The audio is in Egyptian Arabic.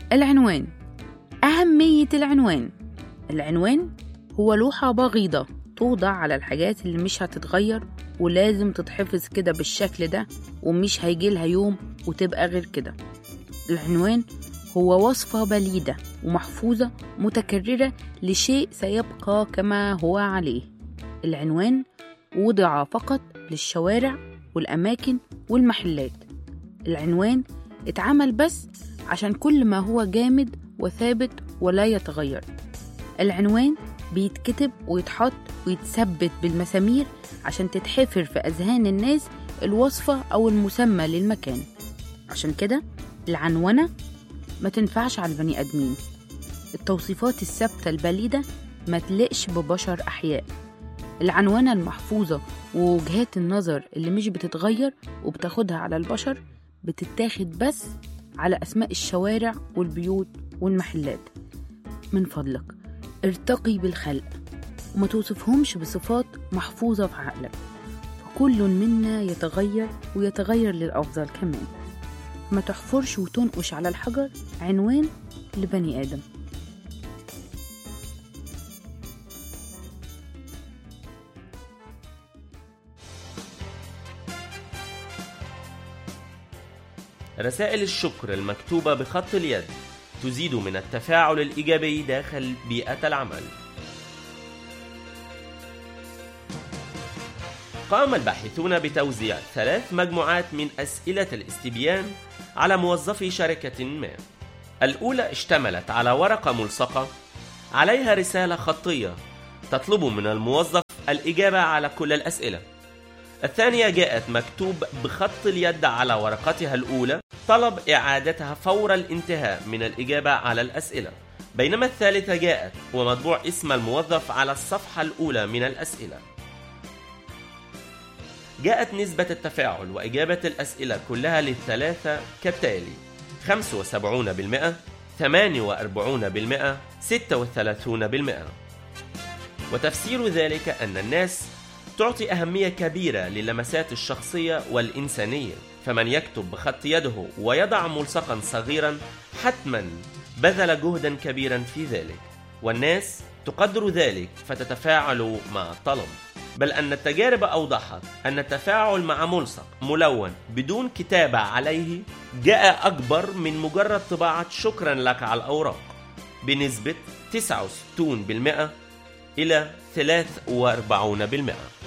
العنوان أهمية العنوان العنوان هو لوحة بغيضة توضع على الحاجات اللي مش هتتغير ولازم تتحفظ كده بالشكل ده ومش هيجيلها يوم وتبقى غير كده العنوان هو وصفة بليدة ومحفوظة متكررة لشيء سيبقى كما هو عليه العنوان وضع فقط للشوارع والأماكن والمحلات العنوان اتعمل بس عشان كل ما هو جامد وثابت ولا يتغير العنوان بيتكتب ويتحط ويتثبت بالمسامير عشان تتحفر في أذهان الناس الوصفة أو المسمى للمكان عشان كده العنونة ما تنفعش على البني آدمين التوصيفات الثابتة البليدة ما تلقش ببشر أحياء العنونة المحفوظة ووجهات النظر اللي مش بتتغير وبتاخدها على البشر بتتاخد بس على أسماء الشوارع والبيوت والمحلات من فضلك ارتقي بالخلق وما توصفهمش بصفات محفوظة في عقلك فكل منا يتغير ويتغير للأفضل كمان ما تحفرش وتنقش على الحجر عنوان لبني آدم رسائل الشكر المكتوبة بخط اليد تزيد من التفاعل الإيجابي داخل بيئة العمل. قام الباحثون بتوزيع ثلاث مجموعات من أسئلة الاستبيان على موظفي شركة ما. الأولى اشتملت على ورقة ملصقة عليها رسالة خطية تطلب من الموظف الإجابة على كل الأسئلة. الثانية جاءت مكتوب بخط اليد على ورقتها الأولى طلب إعادتها فور الانتهاء من الإجابة على الأسئلة بينما الثالثة جاءت ومطبوع اسم الموظف على الصفحة الأولى من الأسئلة جاءت نسبة التفاعل وإجابة الأسئلة كلها للثلاثة كالتالي 75% 48% 36% وتفسير ذلك أن الناس تعطي أهمية كبيرة للمسات الشخصية والإنسانية فمن يكتب بخط يده ويضع ملصقا صغيرا حتما بذل جهدا كبيرا في ذلك والناس تقدر ذلك فتتفاعل مع الطلب بل أن التجارب أوضحت أن التفاعل مع ملصق ملون بدون كتابة عليه جاء أكبر من مجرد طباعة شكرا لك على الأوراق بنسبة 69% إلى 43%